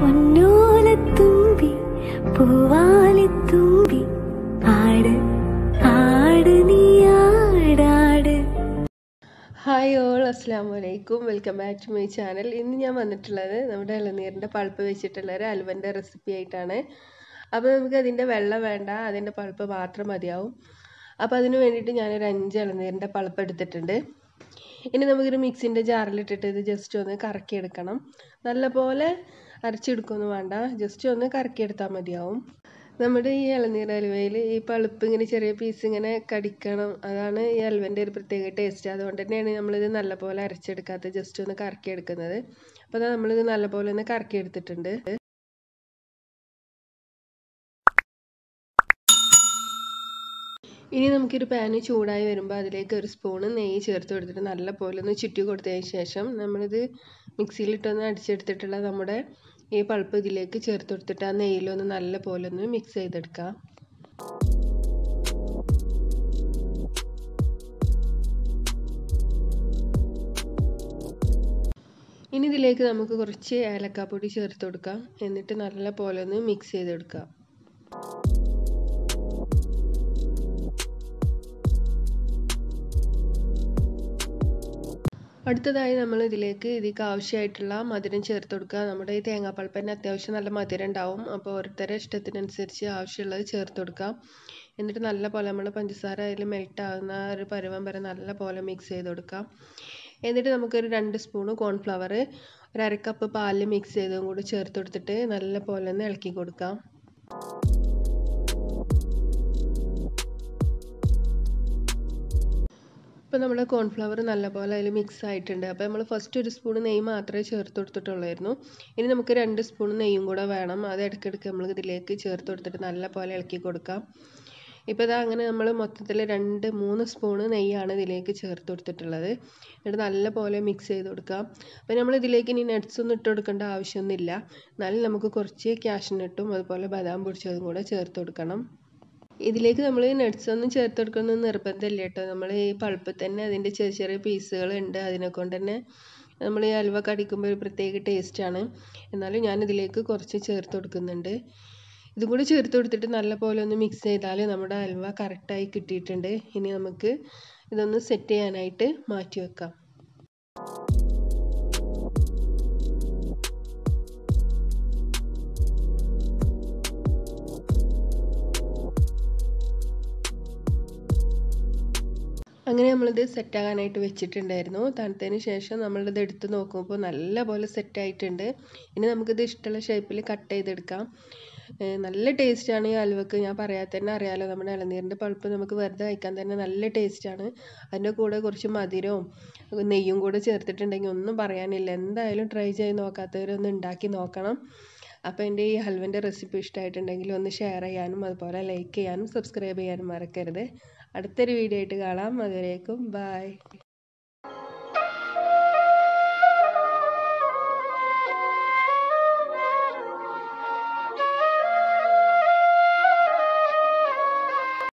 പൊന്നോലത്തുമ്പി പൂവാലിത്തുമ്പി ആട് ആട് നീ ആടാട് ഹായ് ഓൾ അസ്സാം വലൈക്കും welcome back to my channel ഇന്ന് ഞാൻ വന്നിട്ടുള്ളത് നമ്മുടെ ഇളനീരിൻ്റെ പൾപ്പ് വെച്ചിട്ടുള്ള ഒരു അലുവൻ്റെ റെസിപ്പി ആയിട്ടാണ് അപ്പോൾ നമുക്ക് അതിൻ്റെ വെള്ളം വേണ്ട അതിൻ്റെ പൾപ്പ് മാത്രം മതിയാവും അപ്പോൾ അതിന് വേണ്ടിയിട്ട് ഞാനൊരു അഞ്ച് ഇളനീരിൻ്റെ പൾപ്പ് എടുത്തിട്ടുണ്ട് ഇനി നമുക്കൊരു മിക്സിൻ്റെ ജാറിലിട്ടിട്ട് ഇത് ജസ്റ്റ് ഒന്ന് കറക്കിയെടുക്കണം നല്ലപോലെ അരച്ചെടുക്കൊന്നും വേണ്ട ജസ്റ്റ് ഒന്ന് കറക്കിയെടുത്താൽ മതിയാവും നമ്മുടെ ഈ ഇളനീർ അലുവയിൽ ഈ പളുപ്പ് ഇങ്ങനെ ചെറിയ പീസ് ഇങ്ങനെ കടിക്കണം അതാണ് ഈ അലുവൻ്റെ ഒരു പ്രത്യേക ടേസ്റ്റ് അതുകൊണ്ട് തന്നെയാണ് നമ്മളിത് നല്ലപോലെ അരച്ചെടുക്കാത്ത ജസ്റ്റ് ഒന്ന് കറക്കിയെടുക്കുന്നത് അപ്പോൾ അതാ നമ്മളിത് നല്ലപോലെ ഒന്ന് കറക്കിയെടുത്തിട്ടുണ്ട് ഇനി നമുക്കൊരു പാന് ചൂടായി വരുമ്പോൾ അതിലേക്ക് ഒരു സ്പൂണ് നെയ്യ് ചേർത്ത് കൊടുത്തിട്ട് നല്ലപോലെ ഒന്ന് ചുറ്റി കൊടുത്തതിന് ശേഷം നമ്മളിത് മിക്സിയിലിട്ടൊന്ന് അടിച്ചെടുത്തിട്ടുള്ള നമ്മുടെ ഈ പൾപ്പ് ഇതിലേക്ക് ചേർത്ത് കൊടുത്തിട്ട് ആ നെയ്യിലൊന്ന് നല്ല പോലെ ഒന്ന് മിക്സ് ചെയ്തെടുക്കാം ഇനി ഇതിലേക്ക് നമുക്ക് കുറച്ച് ഏലക്കാപ്പൊടി ചേർത്ത് കൊടുക്കാം എന്നിട്ട് നല്ല പോലെ ഒന്ന് മിക്സ് ചെയ്തെടുക്കാം അടുത്തതായി നമ്മൾ ഇതിലേക്ക് ഇതിലേക്ക് ആവശ്യമായിട്ടുള്ള മധുരം ചേർത്ത് കൊടുക്കുക നമ്മുടെ ഈ തേങ്ങാപ്പൾപ്പ് തന്നെ അത്യാവശ്യം നല്ല മധുരം ഉണ്ടാവും അപ്പോൾ ഓരോരുത്തരുടെ ഇഷ്ടത്തിനനുസരിച്ച് ആവശ്യമുള്ളത് ചേർത്ത് കൊടുക്കാം എന്നിട്ട് നല്ല പോലെ നമ്മൾ പഞ്ചസാര അതിൽ മെൽറ്റ് ആകുന്ന ഒരു പരുവം വരെ നല്ല പോലെ മിക്സ് ചെയ്ത് കൊടുക്കാം എന്നിട്ട് നമുക്കൊരു രണ്ട് സ്പൂണ് കോൺഫ്ലവർ ഒരു അരക്കപ്പ് പാലിൽ മിക്സ് ചെയ്തതും കൂടി ചേർത്ത് കൊടുത്തിട്ട് നല്ല പോലെ ഒന്ന് ഇളക്കി കൊടുക്കാം ഇപ്പോൾ നമ്മുടെ കോൺഫ്ലവർ നല്ലപോലെ അതിൽ മിക്സ് ആയിട്ടുണ്ട് അപ്പോൾ നമ്മൾ ഫസ്റ്റ് ഒരു സ്പൂൺ നെയ്യ് മാത്രമേ ചേർത്ത് കൊടുത്തിട്ടുള്ളായിരുന്നു ഇനി നമുക്ക് രണ്ട് സ്പൂൺ നെയ്യും കൂടെ വേണം അത് ഇടയ്ക്കിടയ്ക്ക് നമ്മൾ ഇതിലേക്ക് ചേർത്ത് കൊടുത്തിട്ട് നല്ലപോലെ ഇളക്കി കൊടുക്കാം ഇപ്പോൾ ഇതാ അങ്ങനെ നമ്മൾ മൊത്തത്തിൽ രണ്ട് മൂന്ന് സ്പൂണ് നെയ്യാണ് ഇതിലേക്ക് ചേർത്ത് കൊടുത്തിട്ടുള്ളത് എന്നിട്ട് നല്ലപോലെ മിക്സ് ചെയ്ത് കൊടുക്കാം അപ്പോൾ നമ്മൾ ഇതിലേക്ക് ഇനി നട്ട്സ് ഒന്നും ഇട്ട് കൊടുക്കേണ്ട ആവശ്യമൊന്നുമില്ല എന്നാലും നമുക്ക് കുറച്ച് ക്യാഷ്നട്ടും അതുപോലെ ബദാം പൊടിച്ചതും കൂടെ ചേർത്ത് കൊടുക്കണം ഇതിലേക്ക് നമ്മൾ നട്ട്സ് ഒന്നും ചേർത്ത് കൊടുക്കണം നിർബന്ധമില്ല കേട്ടോ നമ്മൾ ഈ പൾപ്പിൽ തന്നെ അതിൻ്റെ ചെറിയ ചെറിയ പീസുകൾ ഉണ്ട് അതിനെ കൊണ്ട് തന്നെ നമ്മൾ ഈ അലുവ കടിക്കുമ്പോൾ ഒരു പ്രത്യേക ടേസ്റ്റാണ് എന്നാലും ഞാൻ ഇതിലേക്ക് കുറച്ച് ചേർത്ത് കൊടുക്കുന്നുണ്ട് ഇതും കൂടി ചേർത്ത് കൊടുത്തിട്ട് നല്ലപോലെ ഒന്ന് മിക്സ് ചെയ്താൽ നമ്മുടെ അലുവ കറക്റ്റായി കിട്ടിയിട്ടുണ്ട് ഇനി നമുക്ക് ഇതൊന്ന് സെറ്റ് ചെയ്യാനായിട്ട് മാറ്റി വെക്കാം അങ്ങനെ നമ്മളിത് സെറ്റാകാനായിട്ട് വെച്ചിട്ടുണ്ടായിരുന്നു തണുത്തതിന് ശേഷം നമ്മളിത് എടുത്ത് നോക്കുമ്പോൾ നല്ല പോലെ സെറ്റായിട്ടുണ്ട് ഇനി നമുക്കിത് ഇഷ്ടമുള്ള ഷേപ്പിൽ കട്ട് ചെയ്തെടുക്കാം നല്ല ടേസ്റ്റാണ് ഈ അലുവക്ക് ഞാൻ പറയാതെ തന്നെ അറിയാലോ നമ്മുടെ ഇളനീരിൻ്റെ പൾപ്പ് നമുക്ക് വെറുതെ കഴിക്കാൻ തന്നെ നല്ല ടേസ്റ്റാണ് അതിൻ്റെ കൂടെ കുറച്ച് മധുരവും നെയ്യും കൂടെ ചേർത്തിട്ടുണ്ടെങ്കിൽ ഒന്നും പറയാനില്ല എന്തായാലും ട്രൈ ചെയ്ത് നോക്കാത്തവരൊന്ന് ഉണ്ടാക്കി നോക്കണം അപ്പോൾ എൻ്റെ ഈ ഹൽവൻ്റെ റെസിപ്പി ഇഷ്ടമായിട്ടുണ്ടെങ്കിൽ ഒന്ന് ഷെയർ ചെയ്യാനും അതുപോലെ ലൈക്ക് ചെയ്യാനും സബ്സ്ക്രൈബ് ചെയ്യാനും മറക്കരുത് അടുത്തൊരു വീഡിയോ ആയിട്ട് കാണാം അതുവരേക്കും ബായ്